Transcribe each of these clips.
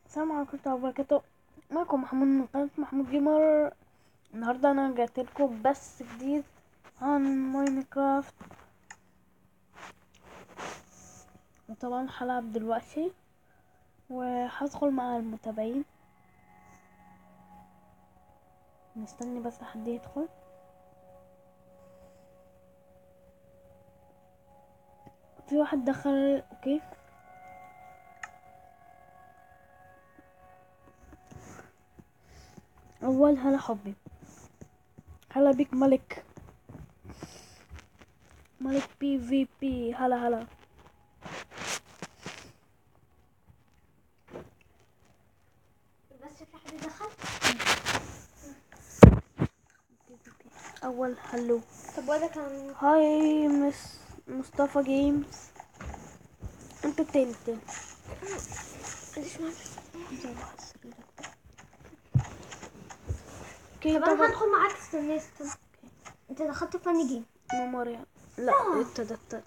السلام عليكم ورحمة الله وبركاته معكم محمود من قناة محمود جيمر النهاردة أنا رجعت لكم بس جديد عن ماينكرافت وطبعا هلعب دلوقتي وهدخل مع المتابعين مستني بس حد يدخل في واحد دخل اوكي أول هلا حبي هلا بيك ملك ملك بي في بي هلا هلا بس في حد دخل أول هلو طب وده كان هاي مس مصطفى جيمز انت التاني التاني معلش معلش اوكي طب انا طبعا هدخل معاك استنى استنى انت دخلت فاني جيم ميموريا لا ابتدى ابتدى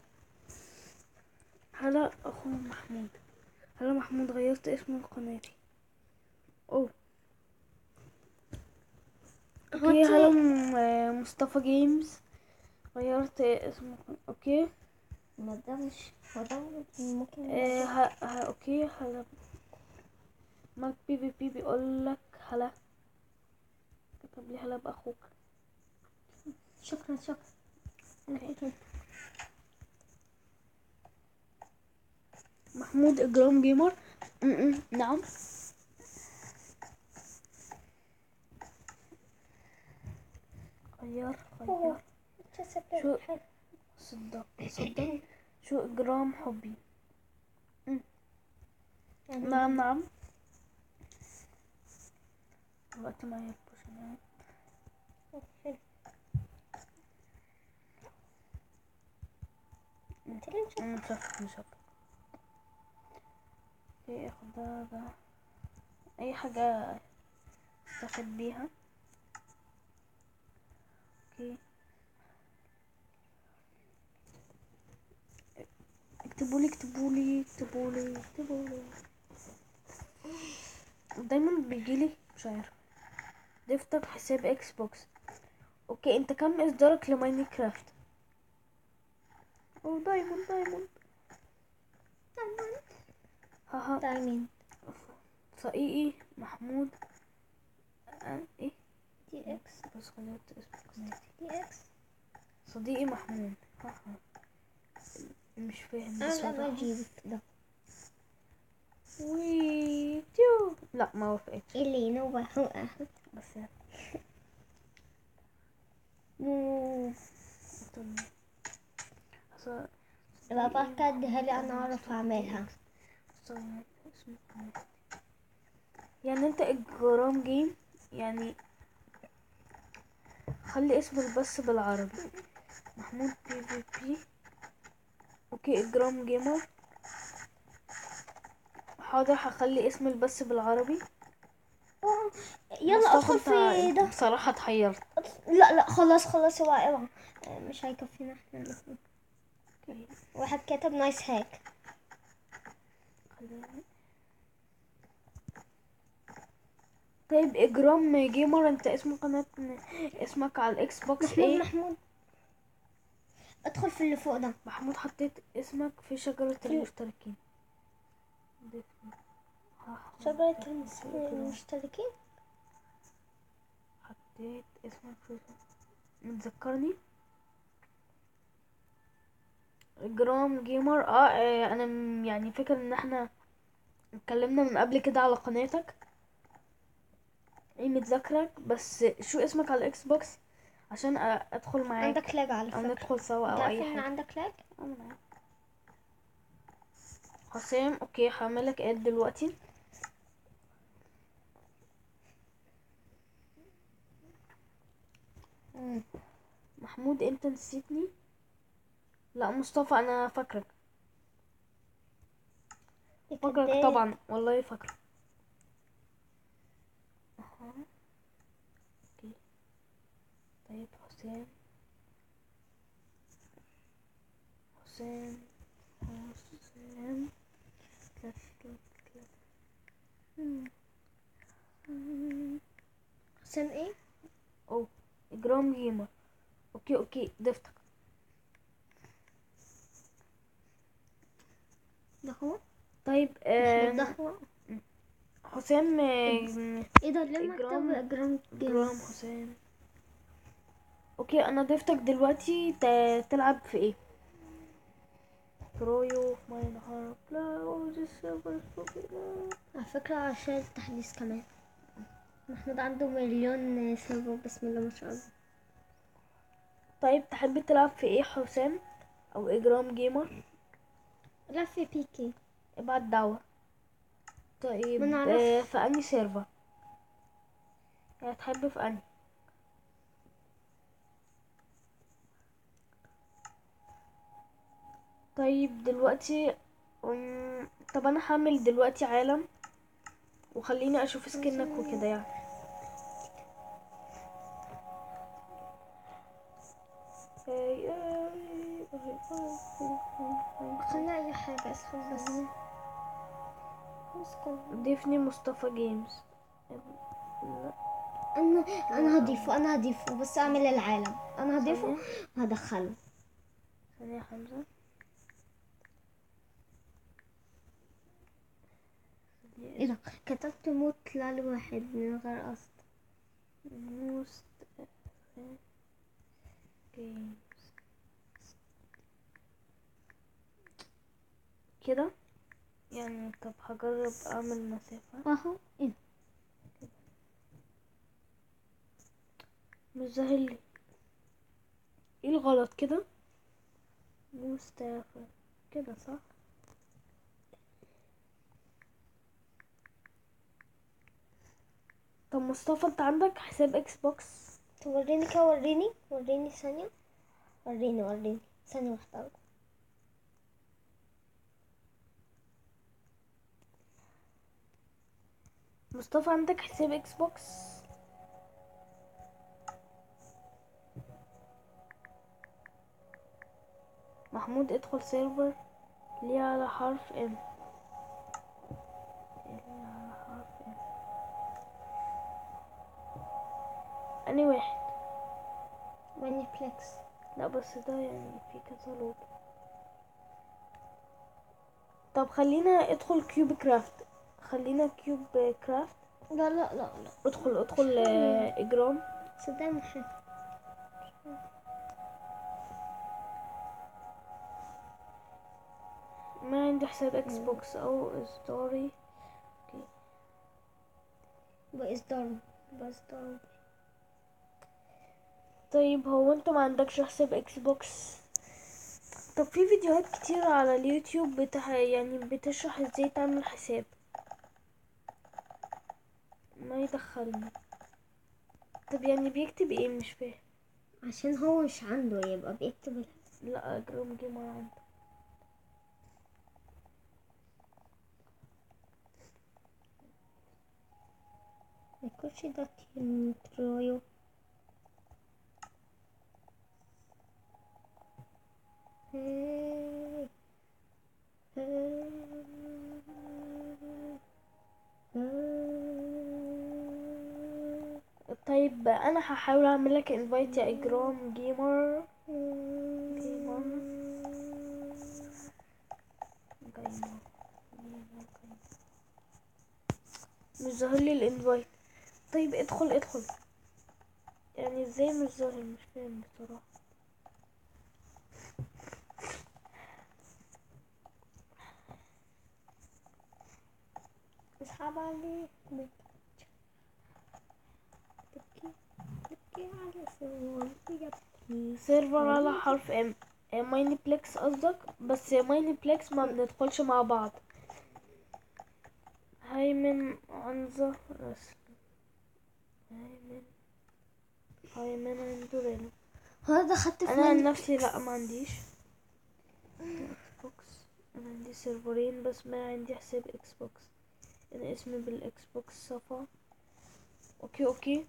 هلا اخو محمود هلا محمود غيرت اسم قناتي اوه اوكي هلا م- مصطفى جيمز غيرت اسم قن- اوكي ما ده مش هو ده ممكن آه ها ها اوكي هلا مارك بي في بي بيقول لك هلا كتب لي هلا باخوك شكرا شكرا أوكي. محمود اجرام جيمر م- م، نعم غير غير شو؟ صدق صدق شو اجرام حبي نعم نعم دلوقتي معايا البوشنات مش عارفة مش عارفة اوكي اخد ده ده اي حاجة استفاد بيها اوكي اكتبولي اكتبولي اكتبولي اكتبولي دايما بيجيلي مش عارف ضفتك حساب اكس بوكس اوكي انت كم اصدارك لماينكرافت او دايموند دايموند هاها دايمين صقيقي محمود آه، ايه دي اكس بس غيرت اسم قناتي دي اكس صديقي محمود هاها مش فاهم بس انا ما واضح. اجيب ده وي تيو لا ما وافقتش اللي ينوبه هو بس يعني نو طب أصل- بابا كدها لي انا اعرف اعملها استنى، اسمه قناتي. يعني انت اجرام جيم يعني خلي اسم البث بالعربي محمود بي في بي اوكي اجرام جيمر حاضر هخلي اسم البث بالعربي يلا مصطفى ادخل انت- في انت ده بصراحة اتحيرت لا لا خلاص خلاص اوعى اوعى آه، مش هيكفينا احنا الاثنين اوكي واحد كتب نايس هاك خليني- طيب اجرام جيمر انت اسم قناة اسمك على الاكس بوكس محمود ايه محمود ادخل في اللي فوق ده محمود حطيت اسمك في شجرة المشتركين ضيفني. ها- شجرة ها- المشتركين حطيت اسمك في متذكرني جرام جيمر اه آه، انا م- يعني فاكر ان احنا اتكلمنا من قبل كده على قناتك ايه متذكرك بس شو اسمك على الاكس بوكس عشان أ- ادخل معاك عندك لاج على او فكرة ندخل سوا انت او عارف اي ان حاجه عندك لاج أو معاك. حسام اوكي هعملك اد دلوقتي محمود انت نسيتني لا مصطفى انا فاكرك فاكرك كداب. طبعا والله فاكرك اها اوكي طيب حسام حسام حسام كلك كلك كلك اوكي ضفتك ده هو طيب ده آه هو حسام آه، ايه ده ليه جرام- مكتوب جرام جرام جيمز حسام اوكي انا ضفتك دلوقتي ت- تلعب في ايه ترويو في ماين هارب لا اوجي سيرفر لا على فكرة عشان التحديث كمان محمود عنده مليون سيرفر بسم الله ما شاء الله طيب تحب تلعب في ايه حسام او اجرام جيمر لا في بيكي ابعت دعوة طيب ما نعرف. آه، في انهي سيرفر يعني تحب في انهي طيب دلوقتي أم، طب انا هعمل دلوقتي عالم وخليني اشوف سكنك وكده يعني خلي اي حاجة اسخن بس اسكت. ضيفني مصطفى جيمز لا انا انا هضيفه انا هضيفه بس اعمل العالم انا هضيفه ثانية. وهدخله ثانية يا حمزة ايه ده كتبت موت لعل واحد من غير قصد موست جيمز كده يعني طب هجرب اعمل مسافة اهو ايه ده مش ظاهر لي ايه الغلط كده مصطفى كده صح طب مصطفى انت عندك حساب اكس بوكس طب وريني كده وريني وريني ثانية وريني وريني ثانية واحدة مصطفى عندك حساب اكس بوكس محمود ادخل سيرفر ليه على حرف ام اللي على حرف ام اني واحد ماني بلكس لا بس ده يعني في كذا لوب طب خلينا ادخل كيوب كرافت خلينا كيوب كرافت لا لا لا لا ادخل ادخل آه، اجرام صدقني مش حلو. ما عندي حساب اكس بوكس او ستوري بإصدار بإصدار طيب هو انت ما عندكش حساب اكس بوكس طب في فيديوهات كتير على اليوتيوب بتح... يعني بتشرح ازاي تعمل حساب ما يدخلني طب يعني بيكتب ايه مش فاهم عشان هو مش عنده يبقى بيكتب ال- لا اجرام جيمر عنده ما يكونش ده تيم ترويو هاي. هاي. طيب انا هحاول اعمل لك انفايت يا اجرام جيمر جيمر جيمر مش ظاهر لي الانفايت طيب ادخل ادخل يعني ازاي مش ظاهر مش فاهم بصراحة اسحب عليك تبكي تبكي على سوال يبكي سيرفر على حرف ام مايني بليكس قصدك بس مايني بليكس ما بندخلش مع بعض هيمن عنزة رسم هيمن هيمن عنده هو ده خدت في انا عن ماني نفسي لا ما عنديش اكس بوكس انا عندي سيرفرين بس ما عندي حساب اكس بوكس انا اسمي بالاكس بوكس صفا اوكي اوكي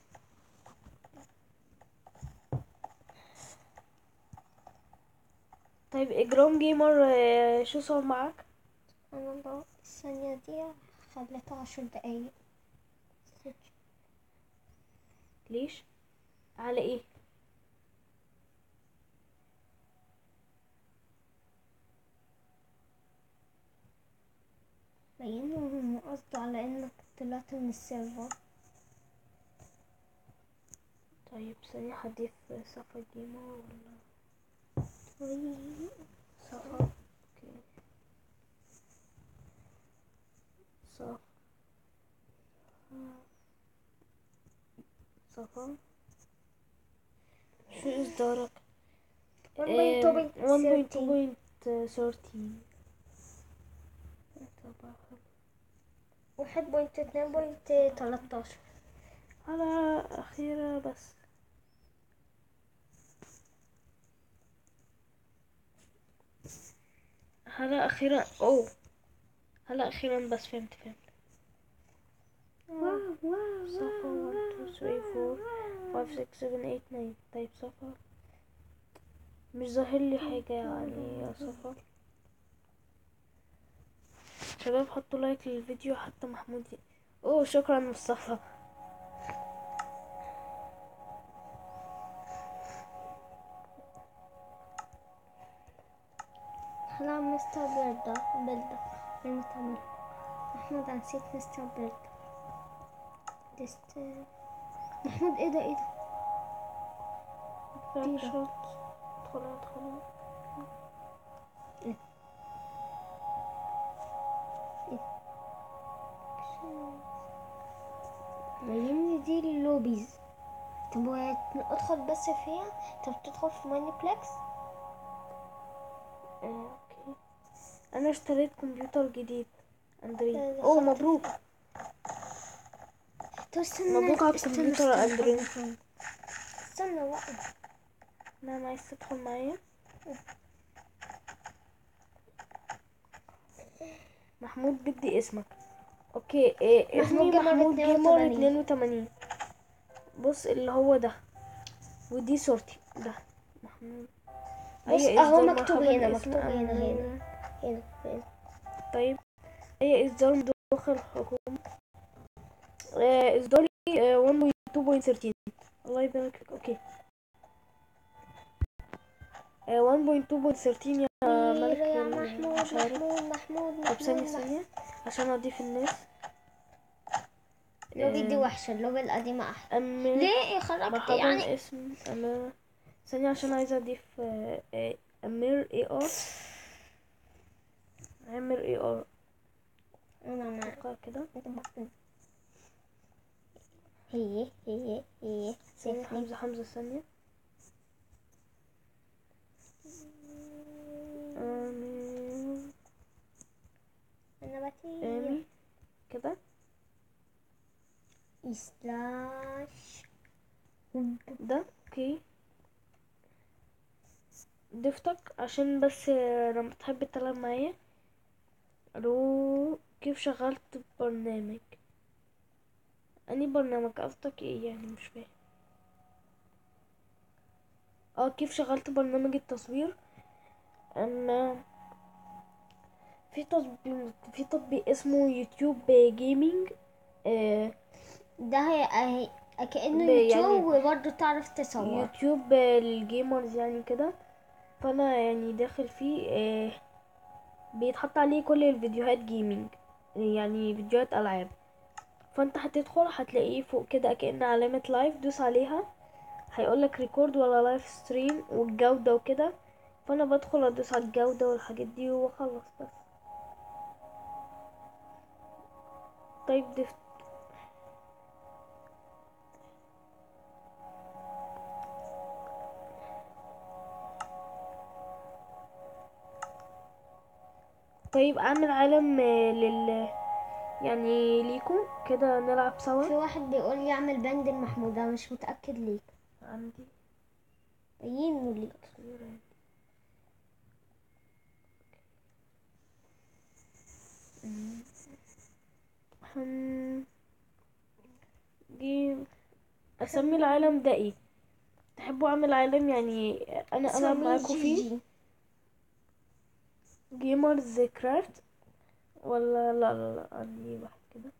طيب اجرام جيمر آه، شو صار معك انا بقى الثانية دي خليتها عشر دقايق ليش على ايه باين هم قصده على انك طلعت من السيرفر طيب ثانية هضيف صفا جيمر ولا صفا اوكي صفا صفا شو اصدارك؟ 1.2.13 واحد بوينت اتنين بوينت تلاتاشر على أخيرا بس هلا أخيرا أوه هلا أخيرا بس فهمت فهمت واو واو صفا 1 2 3 4 5 6 7 8 9 طيب صفا مش ظاهر لي حاجة يعني يا صفا شباب حطوا لايك للفيديو حتى محمود ي- اوه شكرا مصطفى هلا مستر بيردا بيردا فين تعمل محمود أنا نسيت مستر بيردا دست محمود ايه ده ايه ده باك ده. شوت ادخل ادخل باين دي اللوبيز طب و- ادخل بس فيها طب تدخل في ماني بلكس آه، اوكي انا اشتريت كمبيوتر جديد اندرويد ده اوه دخلت مبروك طب استنى مبروك على استنى، الكمبيوتر استنى، أندرويد. استنى. استنى بقى نعم عايز تدخل معايا محمود بدي اسمك اوكي إيه اسمي محمود جمال محمود جيمر 82. 82 بص اللي هو ده ودي صورتي ده محمود بص أي اهو إصدار مكتوب مرحبا هنا اسم مكتوب هنا أمير. هنا هنا هنا طيب اي اصدار من داخل الحكومة آه، اصداري آه، 1.2.13 الله يبارك فيك اوكي آه، 1.2.13 يا ملك يا محمود المشارك محمود محمود طب ثانية محمود ثانية عشان اضيف الناس اللوبي دي آه، وحشة اللوبي القديمة أحلى أمير ليه خرجت مرحبا يعني اسم أمير ثانية عشان عايزة اضيف آه، آه، أمير اي ار عامر اي ار أنا ما اتوقع كده هي هي هي ثانية سيفني حمزة حمزة ثانية أمير أنا بطيء امي كده سلاش ده اوكي ضفتك عشان بس لما تحب تلعب معايا رو كيف شغلت برنامج اني برنامج قصدك ايه يعني مش فاهم اه كيف شغلت برنامج التصوير اما في تطبيق في تطبيق اسمه يوتيوب جيمنج آه ده هي هي كأنه ب- يعني- يوتيوب وبرضه تعرف تصور يوتيوب للجيمرز يعني كده فانا يعني داخل فيه آه بيتحط عليه كل الفيديوهات جيمنج يعني فيديوهات العاب فانت هتدخل هتلاقيه فوق كده كأن علامة لايف دوس عليها هيقولك ريكورد ولا لايف ستريم والجودة وكده فانا بدخل ادوس على الجودة والحاجات دي واخلص بس طيب ضفت طيب اعمل عالم آه، لل يعني ليكم كده نلعب في سوا واحد بيقول لي اعمل باند المحمود انا مش متأكد ليك عندي باين انه ليك تصوير عندي. أمم. هم جيم اسمي العالم ده ايه تحبوا اعمل عالم يعني انا العب سميه معاكم جي فيه جي. جيمرز كرافت ولا لا لا لا عندي واحد كده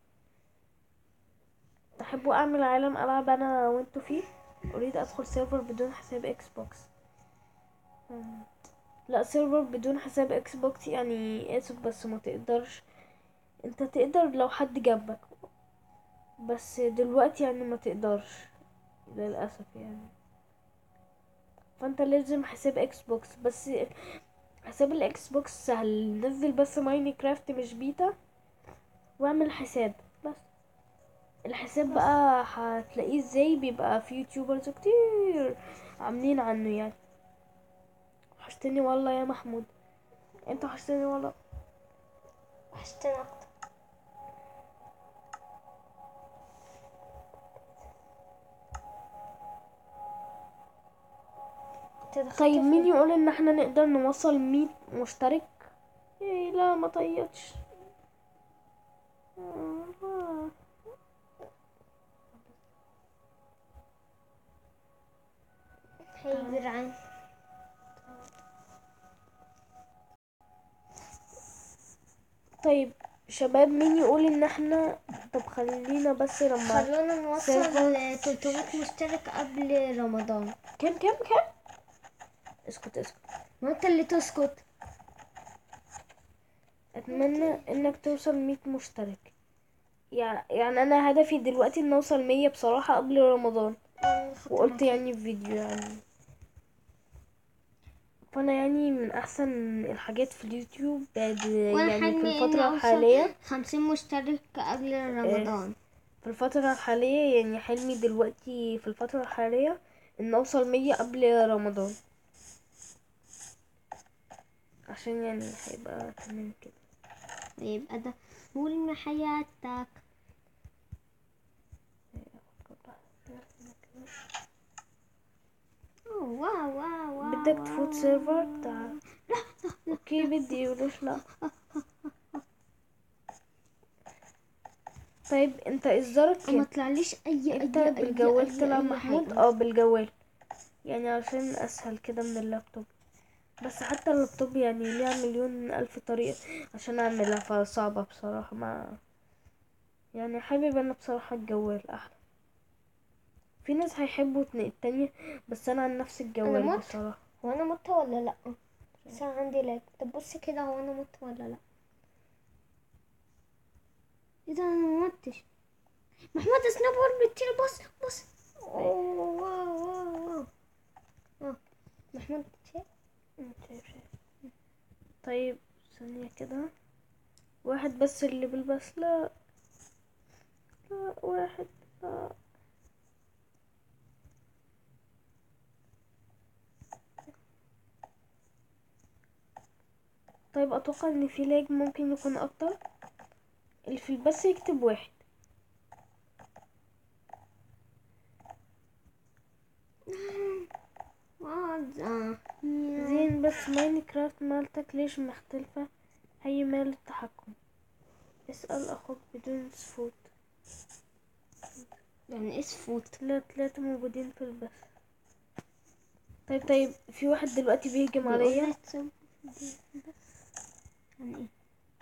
تحبوا اعمل عالم العب انا وانتوا فيه اريد ادخل سيرفر بدون حساب اكس بوكس مم. لا سيرفر بدون حساب اكس بوكس يعني اسف بس ما تقدرش انت تقدر لو حد جنبك بس دلوقتي يعني ما تقدرش للاسف يعني فانت لازم حساب اكس بوكس بس حساب الاكس بوكس سهل نزل بس ماينكرافت مش بيتا واعمل حساب بس الحساب بقى هتلاقيه ازاي بيبقى في يوتيوبرز كتير عاملين عنه يعني وحشتني والله يا محمود انت وحشتني والله وحشتني اكتر انت دخلت طيب في- مين يقول ان احنا نقدر نوصل مية مشترك ايه لا ما طيتش آه. هي جدعان طيب شباب مين يقول ان احنا طب خلينا بس لما خلونا نوصل سيرفر. 300 مشترك قبل رمضان كم كم كم اسكت اسكت ما انت اللي تسكت اتمنى انك توصل مية مشترك يعني يعني انا هدفي دلوقتي ان اوصل مية بصراحة قبل رمضان وقلت يعني في فيديو يعني فانا يعني من احسن الحاجات في اليوتيوب بعد وانا يعني في حلمي اني الفترة اوصل الحالية 50 مشترك قبل رمضان في الفترة الحالية يعني حلمي دلوقتي في الفترة الحالية ان اوصل مية قبل رمضان عشان يعني هيبقى تمام كده يبقى ده حلم حياتك أوه، واو واو واو بدك تفوت سيرفر تعال اوكي بدي وليش لا طيب انت اصدارك وما كام طلعليش اي انت اي بالجوال أي- تلعب أي محمود حاجة. اه بالجوال يعني عشان اسهل كده من اللابتوب بس حتى اللابتوب يعني ليها مليون الف طريقة عشان اعملها فصعبة بصراحة ما يعني حابب انا بصراحة الجوال احلى في ناس هيحبوا التن- التانية بس انا عن نفسي الجوال مت. بصراحة هو انا مت ولا لا بس انا عندي لاج طب بصي كده هو انا مت ولا لا ايه ده انا ما متش محمود سناب وورد بتطير بص بص أوه، واو واو واو اه محمود شايف شايف شايف طيب ثانية كده واحد بس اللي بيلبس لا لا واحد لا طيب اتوقع ان في لاج ممكن يكون اكتر اللي في البث يكتب واحد اه ده زين بس ماينكرافت مالتك ليش مختلفة هي مال التحكم اسأل اخوك بدون صفوت يعني اسفوت لا ثلاثة موجودين في البث طيب طيب في واحد دلوقتي بيهجم عليا بيقول لك يعني ايه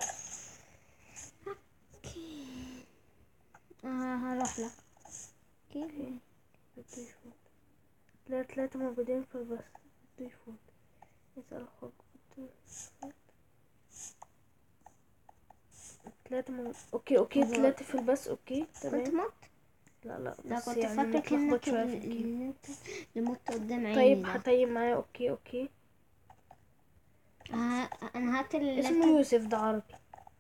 اوكي اه هروح لك اوكي بده يفوت لا ثلاثة موجودين في البث بده يفوت اسأل اخوك بده يفوت ثلاثة مو... اوكي اوكي هو- ثلاثة في البث اوكي كنت تمام مت لا لا لا بس كنت يعني فاكرك متلخبط انك شوية في الجيم اللي انت اللي مت قدام عيني طيب ده. هتيم معايا اوكي اوكي آه انا هات ال اسمه يوسف ده عربي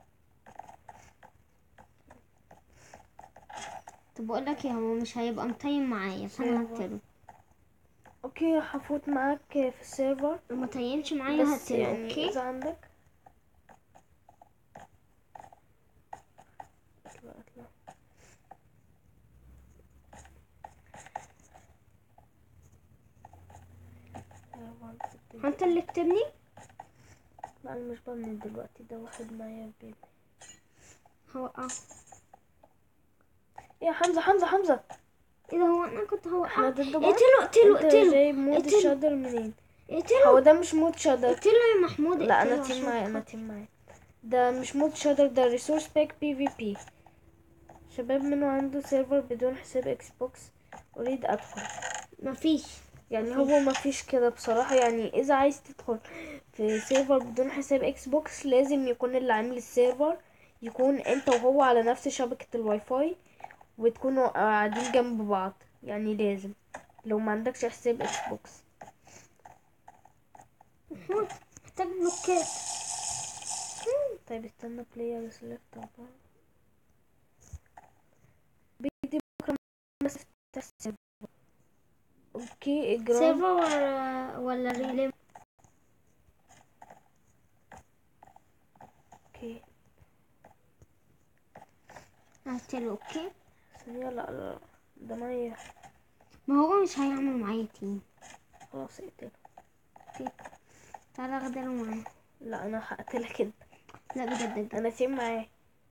طب بقول لك ايه هو مش هيبقى مطيم معايا فانا سيرفر. هقتله اوكي هفوت معاك في السيرفر ما طيمش معايا بس هقتله يعني اوكي اذا عندك اطلع اطلع يا ولد هو انت اللي بتبني لا انا مش ببني دلوقتي ده واحد معايا بيبي هو اه يا حمزة حمزة حمزة ايه ده هو انا كنت هو احنا اه ضد بعض اقتله اقتله انت اقتله جايب مود اقتله. الشادر منين هو اقتله ده مش مود شادر اقتله يا محمود لا انا اقتله تيم عشان معايا انا خاطر- تيم معايا ده مش مود شادر ده ريسورس باك بي في بي شباب منه عنده سيرفر بدون حساب اكس بوكس اريد ادخل مفيش يعني هو ما فيش كده بصراحة يعني اذا عايز تدخل في سيرفر بدون حساب اكس بوكس لازم يكون اللي عامل السيرفر يكون انت وهو على نفس شبكة الواي فاي وتكونوا قاعدين جنب بعض يعني لازم لو ما عندكش حساب اكس بوكس محمود محتاج بلوكات طيب استنى بلاير سيلكت طبعا بيدي بكره بس افتح السيرفر. اوكي اجرام سيرفر ولا ولا ريلي اوكي قلت له اوكي ثانية لا لا لا ده معايا ما هو مش هيعمل معايا تيم خلاص اقتله اوكي تعالى اغدره معايا لا انا هقتلك انت لا بجد بجد انا تيم معاه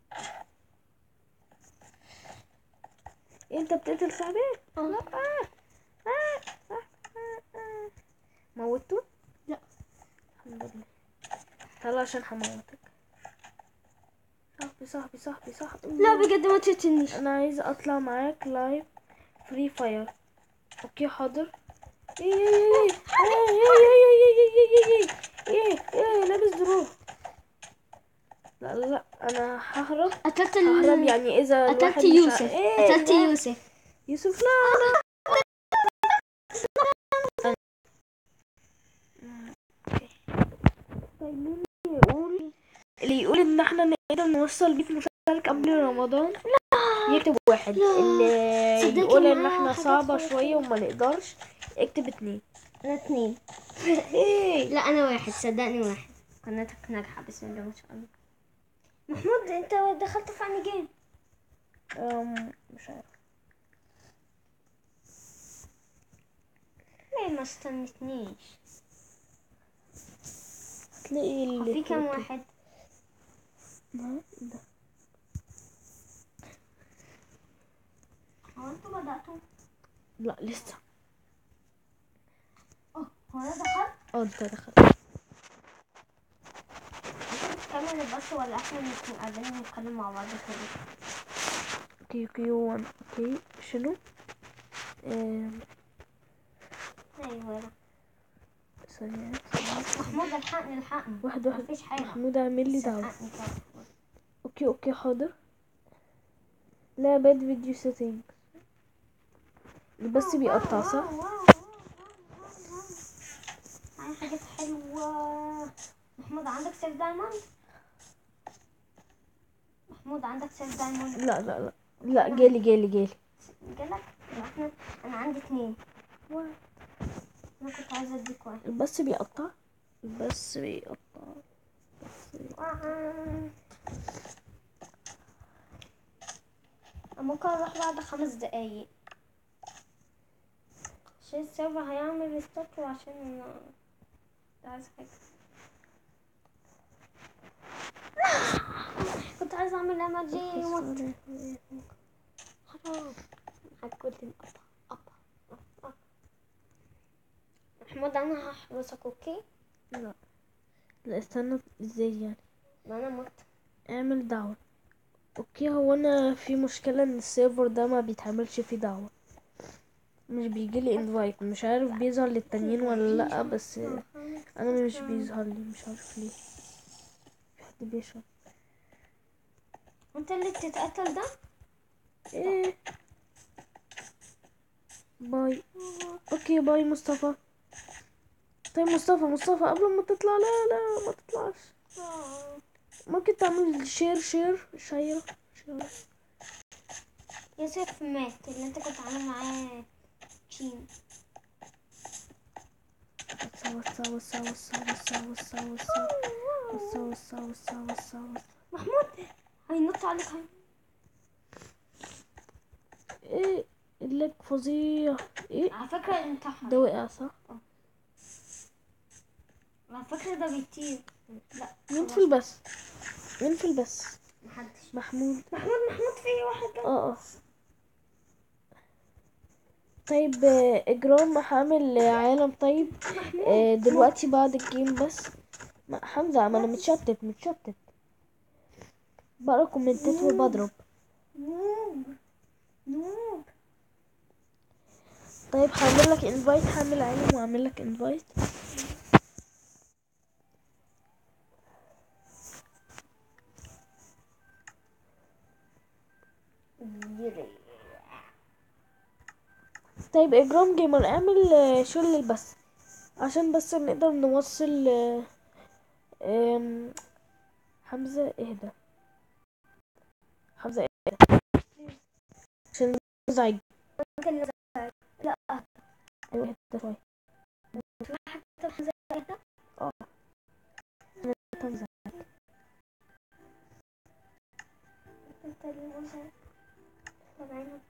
انت بتقتل صاحبي اه لا آه. آه. آه. آه. موتته لا الحمد لله تعالى عشان هموتك صاحبي صاحبي صاحبي صاحبي لا بجد ما تقتلنيش انا عايزه اطلع معاك لايف فري فاير اوكي حاضر ايه ايه ايه ايه ايه ايه ايه ايه لابس دروب لا لا لا انا ههرب قتلت ههرب ال... يعني اذا الواحد قتلت مش ع- يوسف إيه قتلت لا. يوسف يوسف لا طيب مين يقول اللي يقول ان احنا نقدر نوصل بيت مشترك قبل رمضان يكتب واحد اللي صدقني يقول ان معاها احنا حاجات صعبة خرافية. شوية وما نقدرش اكتب اتنين انا اتنين ايه لا انا واحد صدقني واحد قناتك ناجحة بسم الله ما شاء الله محمود انت دخلت في انهي جيم أم، مش عارف ليه ما استنتنيش هتلاقي هو اللي في كام فوق واحد كده. ده هو انتوا بدأتوا لا لسه اه هو انا دخلت اه انت دخلت كمل البث ولا احنا نكون قاعدين نتكلم مع بعض كده كيو كيو وان اوكي شنو أم، ايوه ثانية ثانية محمود الحقني الحقني واحد واحد مفيش حاجة محمود اعمل لي دعوة الحقني طبعا. اوكي اوكي حاضر لا باد فيديو سيتنج بس بيقطع صح واو، واو، واو، واو. معايا حاجات حلوة محمود عندك سيف دايموند محمود عندك سيف دايموند لا لا لا لا جالي جالي جالي جالك يبقى احنا انا عندي اتنين انا كنت عايزة اديك واحد بس بيقطع بس بيقطع بس بيقطع. ممكن اروح بعد خمس دقايق عشان السيرفر هيعمل ريستارت وعشان كنت عايزة حاجة كنت عايزة اعمل امجي موت حرام هتقول لي قطع قطع قطع. محمود انا هحبسك اوكي لا لا استنى ازاي يعني ما انا مت اعمل دعوة اوكي هو انا في مشكلة ان السيرفر ده ما بيتعملش فيه دعوة مش بيجيلي انفايت مش عارف بيظهر للتانيين ولا لا بس انا مش بيظهر لي مش عارف ليه في حد بيشرب انت اللي بتتقتل ده ايه باي اوكي باي مصطفى طيب مصطفى مصطفى قبل ما تطلع لا لا ما تطلعش ممكن تعمل شير شير شير شير يوسف مات اللي انت كنت عامل معاه تيم وسا وسا وسا وسا وسا وسا وسا وسا وسا وسا وسا وسا محمود هينط عليك هي ايه اللك فظيع ايه على فكرة انتحر ده وقع صح على فكرة ده بيطير لا مين في البس مين في البس محدش محمود محمود محمود في واحد ده اه اه طيب آه، اجرام هعمل عالم طيب آه، دلوقتي بعد الجيم بس ما حمزة ما انا متشتت متشتت بقرا كومنتات وبضرب نوب نوب طيب هعمل لك انفايت هعمل عالم واعمل لك انفايت طيب اجرام جيمر اعمل آه، شغل البث عشان بس نقدر نوصل آه، آم، حمزة اهدى حمزة اهدى عشان مزعج ممكن نزعل لا ايوه اهدى شوية حتى زي كده أنت مزعج انت اللي مزعج طبعا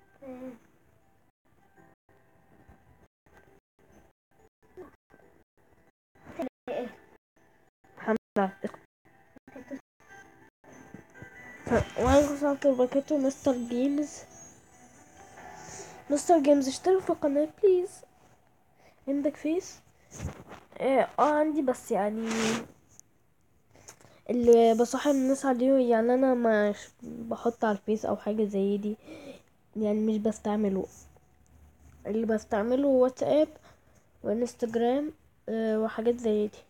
حمزة ف- وعليكم السلام ورحمة الله وبركاته مستر جيمز مستر جيمز اشترك في القناة بليز عندك فيس اه آه، عندي بس يعني اللي بصاحب الناس عليه يعني انا مش بحط على الفيس او حاجة زي دي يعني مش بستعمله اللي بستعمله واتساب وانستجرام اه وحاجات زي دي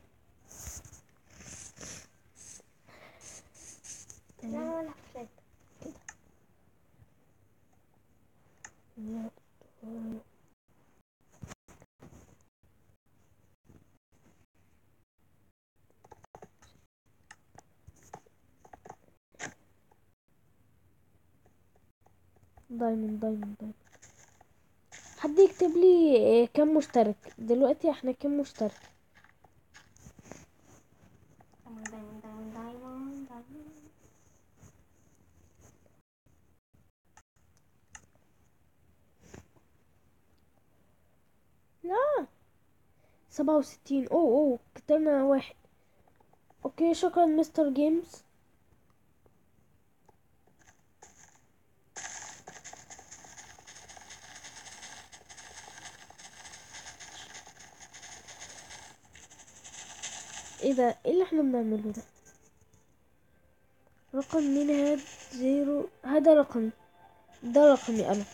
لا ولا فلات دايموند دايموند دايموند حد يكتب لي آه، كم مشترك دلوقتي احنا كم مشترك دايموند دايموند دايموند دايموند دايموند لا سبعة وستين اوه اوه كتبنا واحد اوكي شكرا مستر جيمز ايه ده ايه اللي احنا بنعمله ده رقم مين هاد زيرو هذا رقمي ده رقمي انا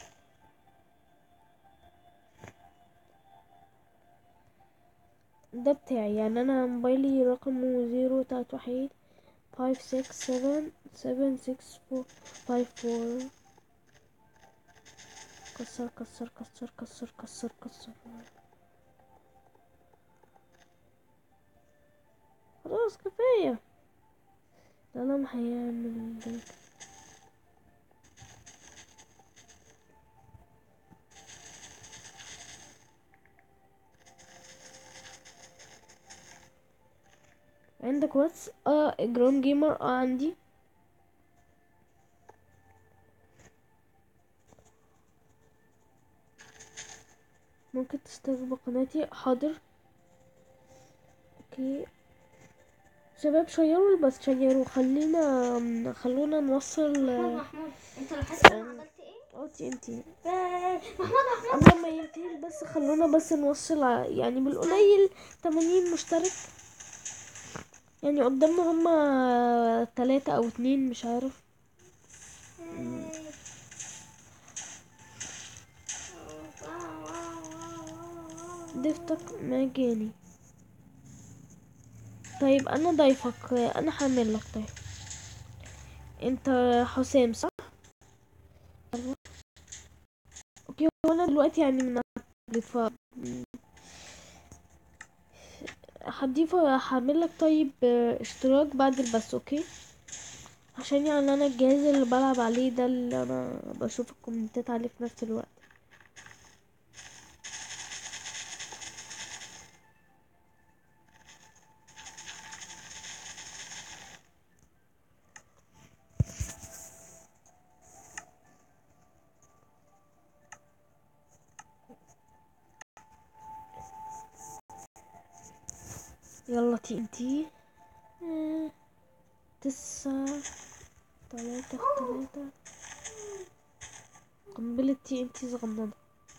ده بتاعي يعني انا موبايلي رقمه زيرو تلات واحد فايف سكس سفن سفن سكس فور فايف فور كسر كسر كسر كسر كسر كسر خلاص كفاية ده لما هيعمل ده. عندك واتس اه جرام جيمر اه عندي ممكن تشترك بقناتي حاضر اوكي شباب شيروا بس شيروا خلينا خلونا نوصل محمود محمود انت لاحظت انا عملت ايه؟ اوتي انتي محمود محمود قبل ما ينتهي بس خلونا بس نوصل ع- يعني بالقليل 80 مشترك يعني قدامنا هما تلاتة او اتنين مش عارف ضيفتك مجاني طيب انا ضيفك انا هعمل لك طيب انت حسام صح أيوة. اوكي هو انا دلوقتي يعني من التابلت ف هضيف هعمل لك طيب آه، اشتراك بعد البث اوكي عشان يعني انا الجهاز اللي بلعب عليه ده اللي انا بشوف الكومنتات عليه في نفس الوقت يلا تي ان تي آه، تسعة تلاتة في تلاتة قنبلة تي ان تي صغننة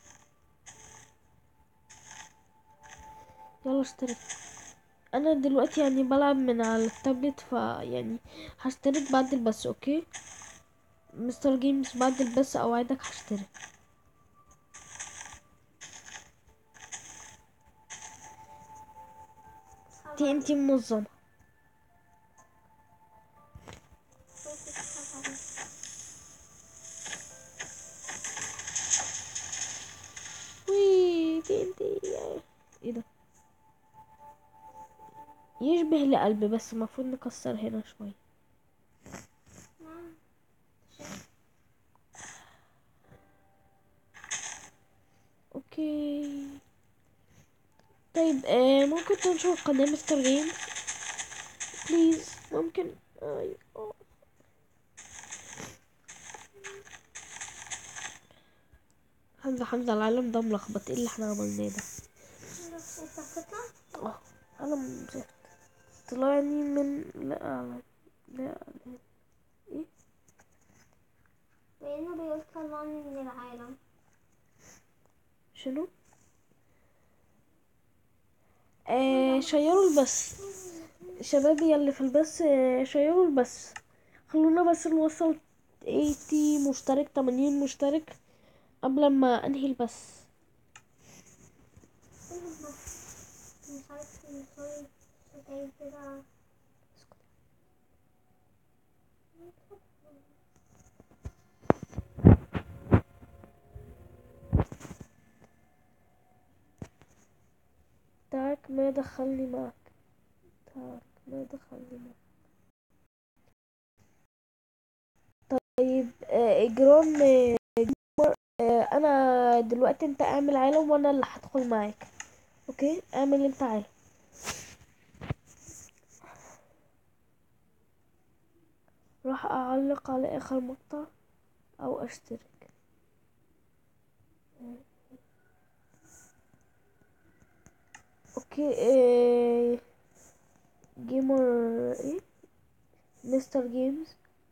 يلا اشترك انا دلوقتي يعني بلعب من على التابلت ف يعني هشترك بعد البث اوكي مستر جيمز بعد البث اوعدك هشترك تي ان تي منظمة يشبه لقلب بس المفروض نكسر هنا شوية نعم اوكي طيب آه ممكن تنشر قناة مستر جيمز بليز ممكن آي آه. حمزة حمزة العالم ده ملخبط ايه اللي احنا عملناه ده انت هتطلع اه عالم زفت طلعني من لا أعلم لا أعلم ايه لانه بيقول طلعني من العالم شنو آه شيروا البث شبابي اللي في البث آه، شيروا البث خلونا بس نوصل 80 مشترك 80 مشترك قبل ما انهي البث مش عارف سوري شتايم كده تعك ما دخلني معك تعك ما دخلني معك طيب آه، اجرام آه، جيمر، آه، انا دلوقتي انت اعمل عالم وانا اللي هدخل معاك اوكي اعمل انت عالم راح اعلق على اخر مقطع او اشترك اوكي إيه جيمر ايه مستر جيمز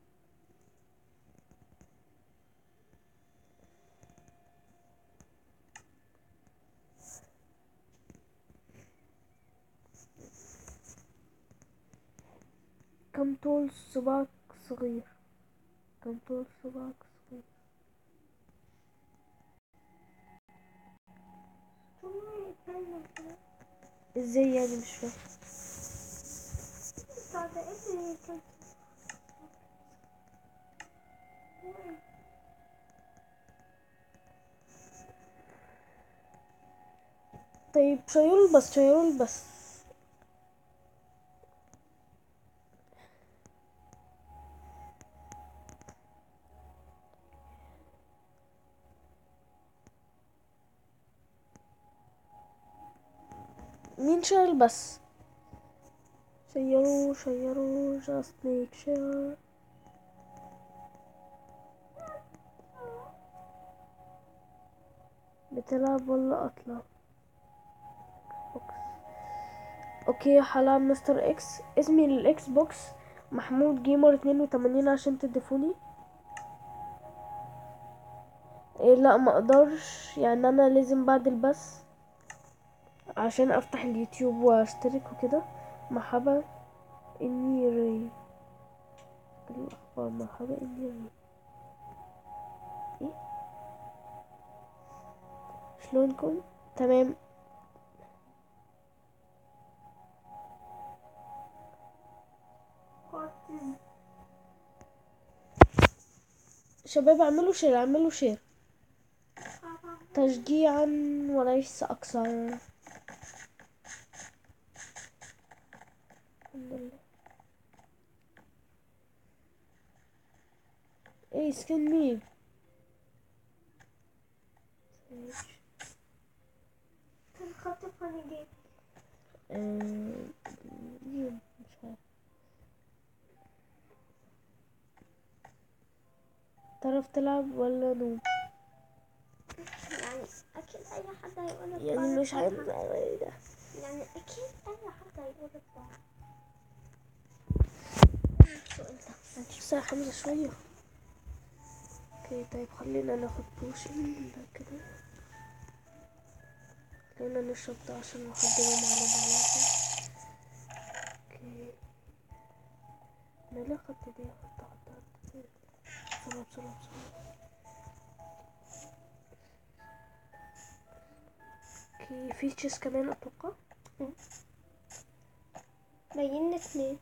كم طول صباعك صغير كم طول صباعك صغير ازاي يعني مش فاهم بعد ايه كان طيب شيروا البس شيروا البس مين شير البس شيروا شيروا just make sure بتلعب ولا اطلع بوكس اوكي هلعب مستر اكس اسمي الاكس بوكس محمود جيمر اتنين وتمانين عشان تضيفوني إيه لا ما اقدرش يعني انا لازم بعد البث عشان افتح اليوتيوب واشترك وكده مرحبا اني ري الاخبار مرحبا اني ري ايه شلونكم تمام شباب اعملوا شير اعملوا شير تشجيعا وليس اكثر الحمد لله ايه سكن مين كان خط فاني جيم آه، مين مش عارف تعرف تلعب ولا نوب يعني اكيد اي حد هيقول لك يعني بعرف مش عارف ألعب. ايه ده يعني اكيد اي حد هيقول لك بعرف. السؤال ده بس يا حمزة شوية اوكي طيب خلينا ناخد بوشن ده كده خلينا نشرب ده عشان لحد ما معلوم عليها اوكي انا ليه خدت دي حط حط حط بسرعة بسرعة بسرعة اوكي في تشيس كمان اتوقع باين لك اتنين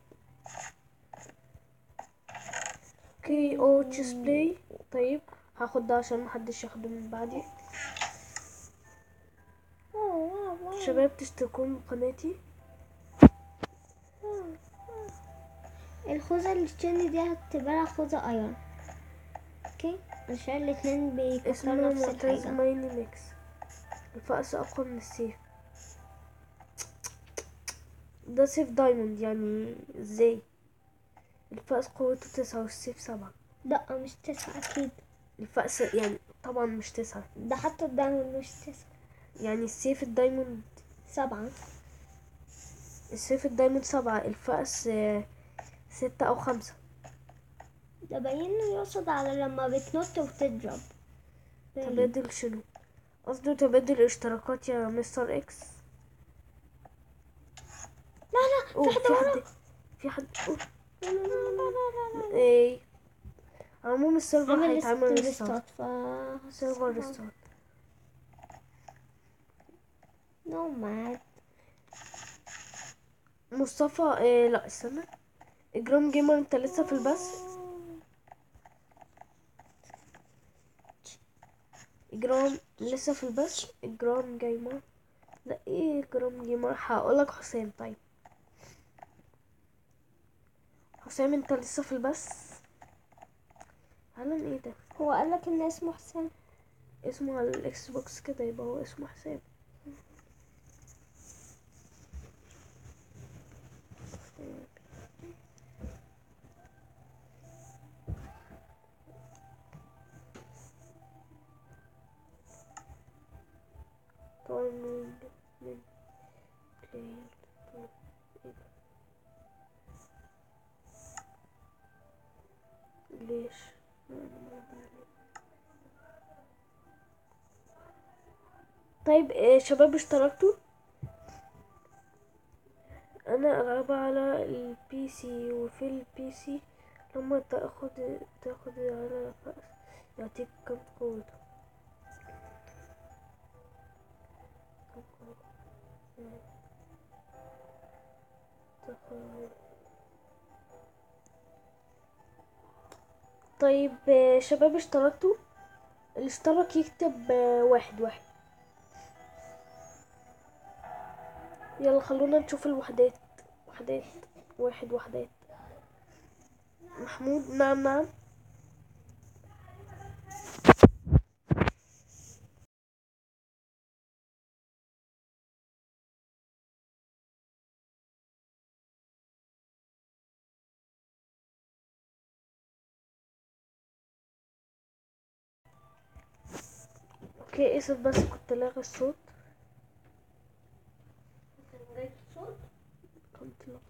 اوكي او تشيس بلاي طيب هاخد ده عشان محدش ياخده من بعدي واو واو واو شباب تشتركون بقناتي الخوذة اللي تشيلني دي هتبقى لها خوذة ايرون اوكي عشان الاتنين بيكسروا اسمه نفس معتز الحاجة مايني ميكس الفأس أقوى من السيف ده سيف دايموند يعني ازاي الفأس قوته تسعة والسيف سبعة لا مش تسعة اكيد الفأس يعني طبعا مش تسعة ده حتى الدايموند مش تسعة يعني السيف الدايموند سبعة السيف الدايموند سبعة الفأس آه، ستة أو خمسة ده باين انه يقصد على لما بتنط وتضرب باين. تبادل شنو قصده تبادل اشتراكات يا مستر اكس لا لا أوه في في حد حد ورا في حد أوه. لا لا لا لا لا لا ايه عموما السيرفر عمل هيتعمل ريستارت ريستارت ف سيرفر ريستارت نو مات مصطفى إيه لا استنى اجرام جيمر انت لسه في البث اجرام لسه في البث اجرام جيمر لا ايه اجرام جيمر هقولك حسام طيب حسام انت لسه في البث هلا ايه ده هو قالك ان اسمه حسام اسمه على الاكس بوكس كده يبقى هو اسمه حسام طبعا من من player to ليش طيب إيه شباب اشتركتوا انا العبها على البي سي وفي البي سي لما تاخد تاخد على فأس يعطيك كم قوته كم قوة تاخد طيب آه، شباب اشتركتوا اللي اشترك يكتب آه، واحد واحد يلا خلونا نشوف الوحدات وحدات واحد وحدات محمود نعم نعم اوكي اسف بس كنت لاغي الصوت كنت لاغي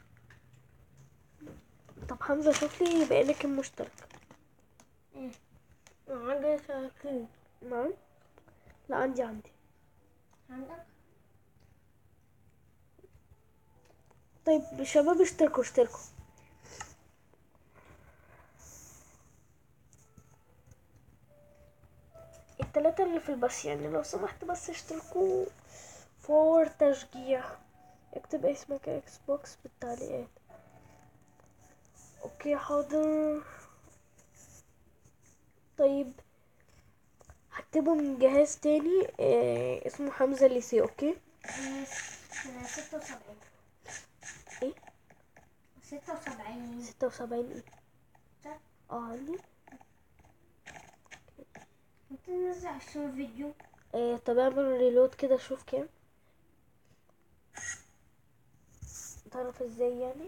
طب حمزة شوف لي بقى لك كام مشترك عندي ثلاثين نعم لا عندي عندي عندك طيب شباب اشتركوا اشتركوا التلاتة اللي في البث يعني لو سمحت بس اشتركوا فور تشجيع اكتب اسمك اكس بوكس بالتعليقات اوكي حاضر طيب هكتبه من جهاز تاني اه اسمه حمزة ليسي اوكي أنا ستة وسبعين ايه ستة وسبعين ستة وسبعين ايه صح؟ اه عندي ممكن ننزل عشرين فيديو آه طب اعمل ريلود كده اشوف كام تعرف ازاي يعني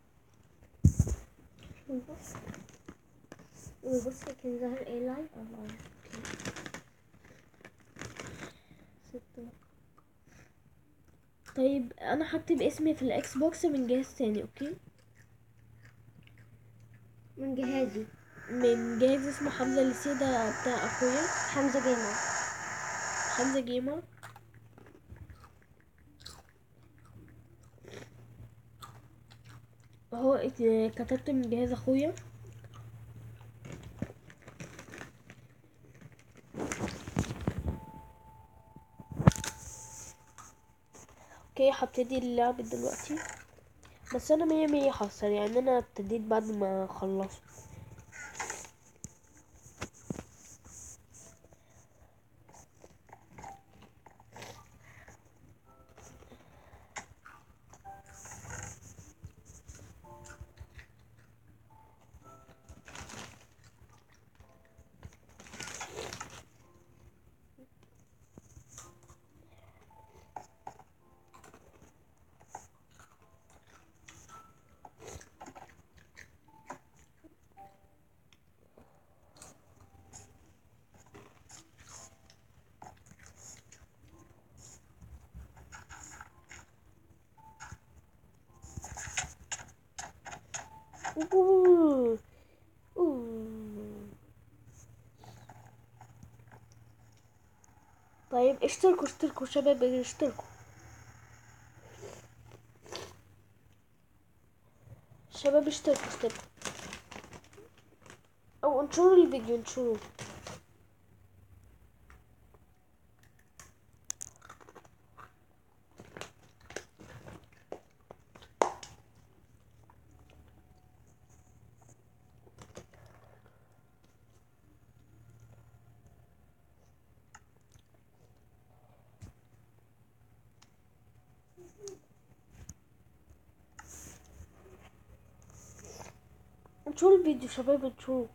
بص وبص كان ظهر ايه لايف الله ستة طيب انا هكتب اسمي في الاكس بوكس من جهاز تاني اوكي من جهازي من جهاز اسمه حمزة لسي ده بتاع اخويا حمزة جيمر حمزة جيمر اهو ات- كتبت من جهاز اخويا اوكي هبتدي اللعب دلوقتي بس انا مية مية حصل يعني انا ابتديت بعد ما خلصت طيب اشتركوا اشتركوا شباب اشتركوا شباب اشتركوا اشتركوا او انشروا الفيديو انشروا انشروا الفيديو شباب انشروا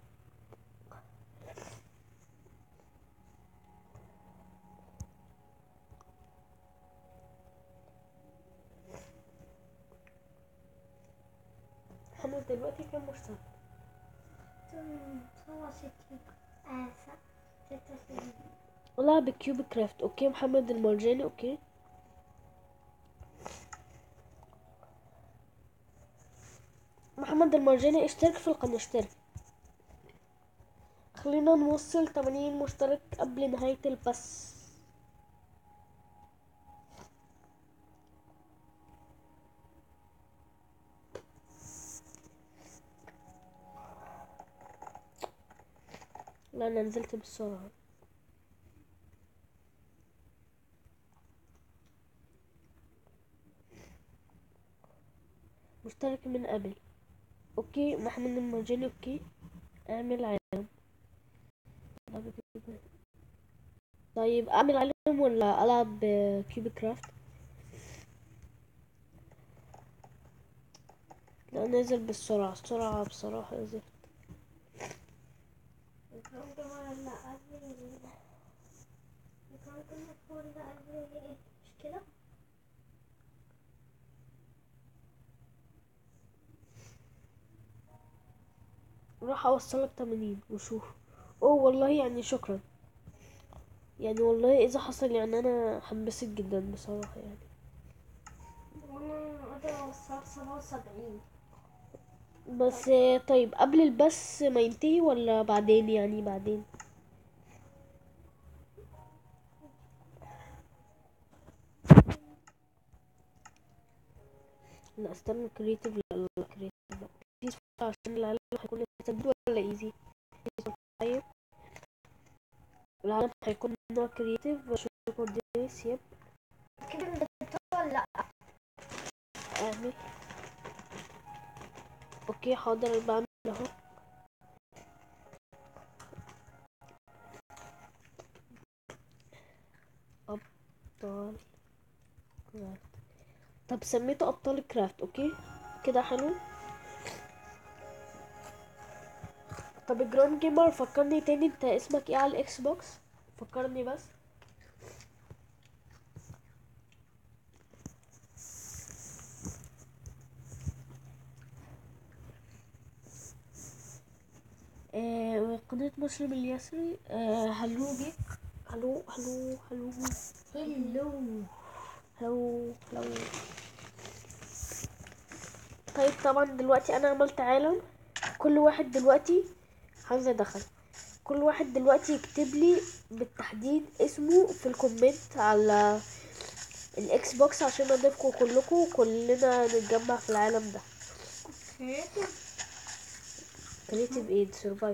احنا دلوقتي كام مشترك سبعة وستين آه س- ستة وستين العب كيوب كرافت اوكي محمد المرجاني اوكي محمد المرجاني اشترك في القناة اشترك خلينا نوصل 80 مشترك قبل نهاية البث لا انا نزلت بسرعة مشترك من قبل اوكي محمد المرجاني اوكي اعمل عالم طيب اعمل عالم ولا العب كيوب كرافت لا نازل بالسرعة السرعة بصراحة زفت مش كده؟ راح اوصلك 80 وشوف اوه والله يعني شكرا يعني والله اذا حصل يعني انا حنبسط جدا بصراحة يعني وانا اقدر اوصل سبعة وسبعين بس طيب قبل البث ما ينتهي ولا بعدين يعني بعدين لا استنى كريتيف لا لا كريتيف لا في سؤال عشان العالم هيكون تسديد ولا ايزي طيب العالم هيكون نوع كريتيف شكر ديس يب كده انت ولا لا؟ اعمل اوكي حاضر بعمل اهو ابطال كرافت طب سميته ابطال كرافت اوكي كده حلو طب الجراند جيمر فكرني تاني انت اسمك ايه على الاكس بوكس فكرني بس آه قناة مسلم اليسري آه هلو بيك هلو هلو هلو هلو هلو هلو طيب طبعا دلوقتي انا عملت عالم كل واحد دلوقتي حمزة دخل كل واحد دلوقتي يكتب لي بالتحديد اسمه في الكومنت على الاكس بوكس عشان اضيفكم كلكم وكلنا نتجمع في العالم ده كريتيف ايد سرفايف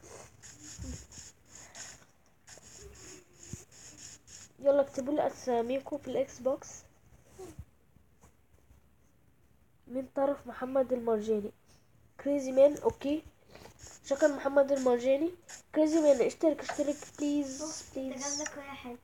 يلا اكتبوا لي اساميكم في الاكس بوكس من طرف محمد المرجاني كريزي مان اوكي شكرا محمد المرجاني كريزي مان اشترك اشترك بليز بليز تجنبك واحد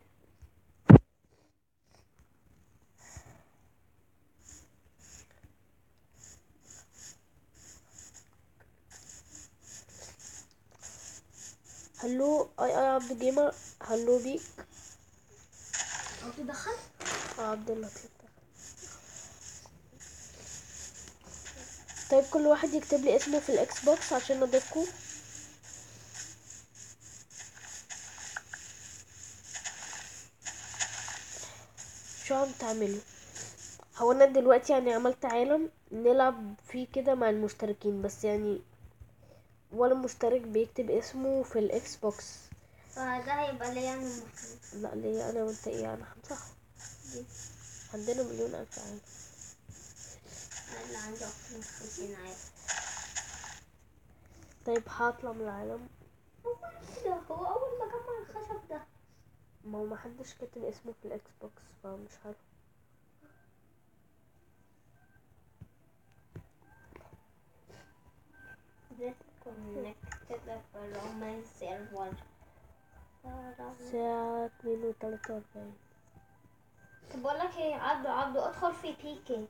هلو اي اي عبد جيمر هلو بيك او تدخل اه عبد اللطيف طيب كل واحد يكتب لي اسمه في الاكس بوكس عشان اضيفكم شو عم تعملوا هو انا دلوقتي يعني عملت عالم نلعب فيه كده مع المشتركين بس يعني ولا مشترك بيكتب اسمه في الاكس بوكس فده هيبقى ليا انا ومحمد لا ليا انا وانت ايه يعني هنصح دي عندنا مليون الف عام أنا اللي عندي اكتر من خمسين عام طيب هطلع من العالم هو كده هو اول ما جمع الخشب ده ما هو محدش كاتب اسمه في الاكس بوكس فمش عارف disconnected from my server الساعة اتنين وتلاتة وأربعين طب بقول لك ايه عبدو عبدو ادخل في بيكي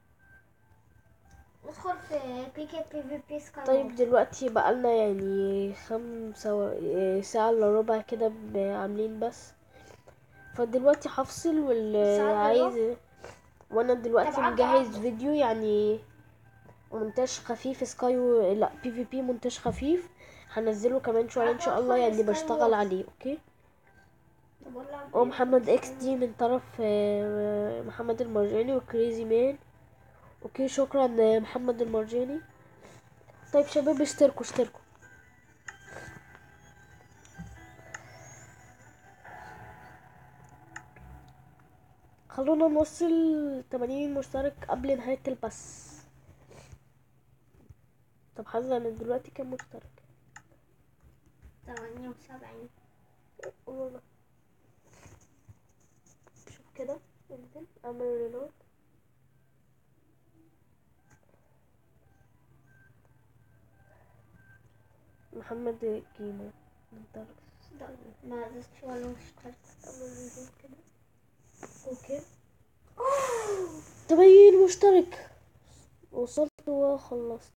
ادخل في بيكي بي في بي سكاي طيب دلوقتي بقالنا يعني خمسة و... إيه، ساعة الا ربع كده ب- عاملين بس فدلوقتي هفصل واللي ساعة إلا عايز وانا دلوقتي طب عبد مجهز عبد. فيديو يعني مونتاج خفيف سكاي و... لا بي في بي مونتاج خفيف هنزله كمان شوية ان شاء عبد الله أدخل يعني سكاي بشتغل وورز. عليه اوكي طب بقول لك ومحمد اكس دي من طرف آه، محمد المرجاني وكريزي مان اوكي شكرا آه، محمد المرجاني طيب شباب اشتركوا اشتركوا خلونا نوصل 80 مشترك قبل نهاية البث طب حظا انا دلوقتي كام مشترك تمانية وسبعين والله شوف كده انزل اعمل ريلود محمد كيمو من طرف ده ما زدتش ولا مشترك اعمل ريلود كده اوكي تمانين مشترك وصلت وخلصت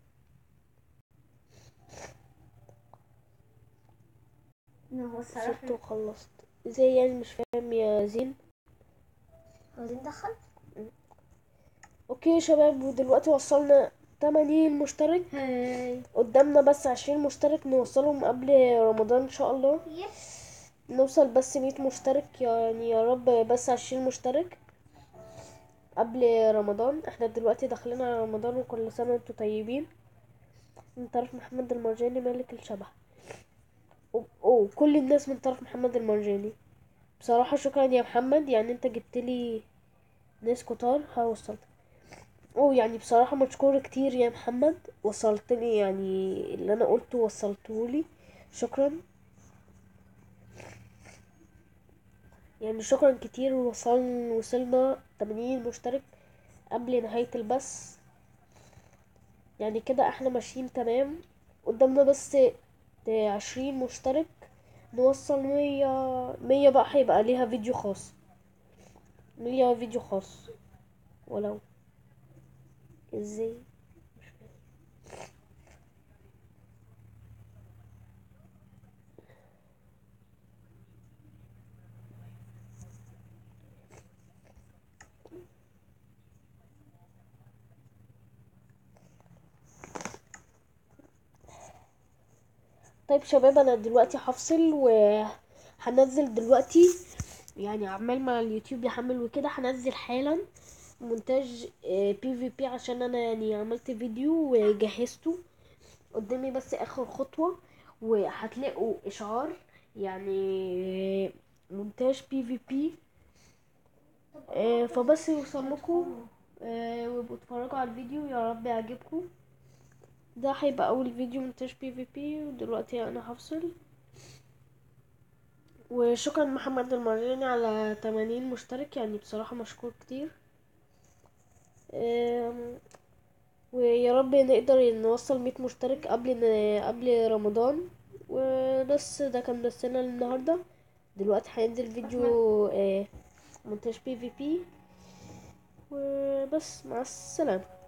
إن هو وصلت الصراحة وخلصت ازاي يعني مش فاهم يا زين عاوزين ندخل اوكي يا شباب ودلوقتي وصلنا 80 مشترك هاي قدامنا بس 20 مشترك نوصلهم قبل رمضان ان شاء الله يس نوصل بس 100 مشترك يعني يا رب بس 20 مشترك قبل رمضان احنا دلوقتي داخلين على رمضان وكل سنة وانتم طيبين من طرف محمد المرجاني ملك الشبح و- اوه كل الناس من طرف محمد المرجاني بصراحة شكرا يا محمد يعني انت جبت لي ناس كتار ها وصلت اوه يعني بصراحة مشكور كتير يا محمد وصلتني يعني اللي انا قلته وصلتهولي شكرا يعني شكرا كتير وصل وصلنا 80 مشترك قبل نهاية البث يعني كده احنا ماشيين تمام قدامنا بس عشرين مشترك نوصل مية مية بقى هيبقى ليها فيديو خاص مية فيديو خاص ولو ازاي مش فاهم. طيب شباب انا دلوقتي هفصل وهنزل دلوقتي يعني عمال ما اليوتيوب يحمل وكده هنزل حالا مونتاج بي في بي عشان انا يعني عملت فيديو وجهزته قدامي بس اخر خطوة وهتلاقوا اشعار يعني مونتاج بي في بي فبس يوصل لكم آه، وابقوا اتفرجوا على الفيديو يا رب يعجبكم ده هيبقى اول فيديو مونتاج بي في بي ودلوقتي انا هفصل وشكرا محمد المرجاني على 80 مشترك يعني بصراحة مشكور كتير آم، ويا رب نقدر نوصل 100 مشترك قبل ن- قبل رمضان وبس ده كان درسنا النهارده دلوقتي هينزل فيديو آه، مونتاج بي في بي وبس مع السلامة